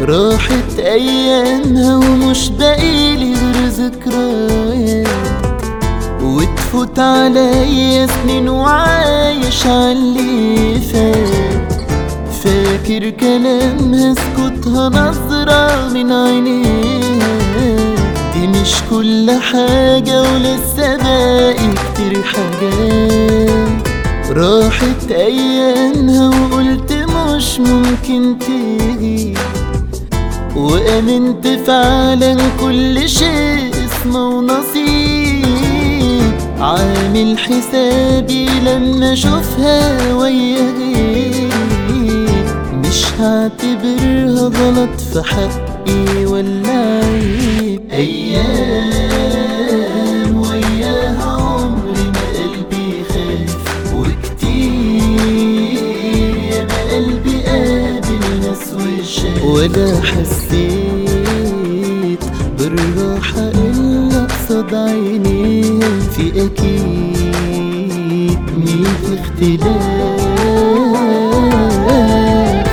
راحت ايامها ومش باقيلي غير ذكريات وتفوت عليا سنين وعايش عاللي فات فاكر كلامها سكوتها نظرة من عينيها دي مش كل حاجة ولسه باقي كتير حاجات راحت أيامها وقلت مش ممكن تيجي وأمنت فعلا كل شيء اسمه ونصيب عامل حسابي لما اشوفها ويا غيري مش هعتبرها غلط في حقي ولا عيب ايام وياها عمري ما قلبي خاف وكتير يا ما قلبي قابل ناس وشاف ولا حسيت بالراحة إلا قصاد عينيها في أكيد ميت اختلاف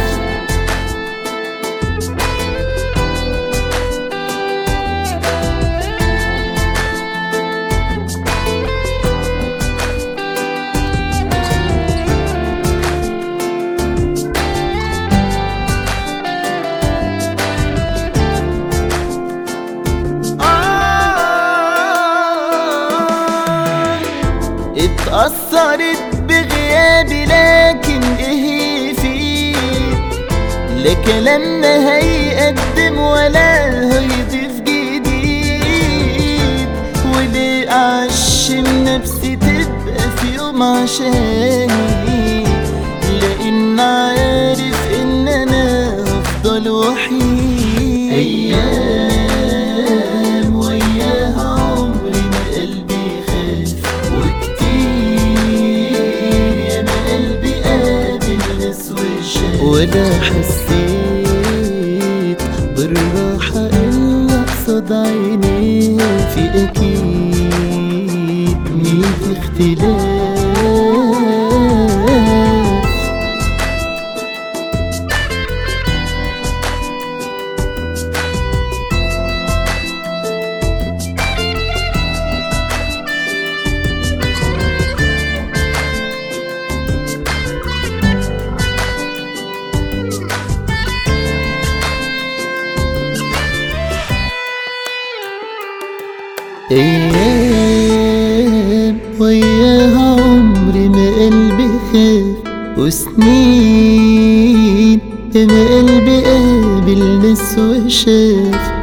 اتأثرت بغيابي لكن ايه فيه لا كلامنا هيقدم ولا هيضيف جديد وليه أعشم نفسي تبقى في يوم عشاني لأن عارف إن أنا هفضل وحيد أيام وياها عمري ما قلبي خاف وكتير يا ما قلبي قابل ناس وشاف ولا حسيت بالراحة إلا قصاد عينيها في أكيد ميت اختلاف أيام وياها عمري ما قلبي خاف وسنين ما قلبي قابل ناس وشاف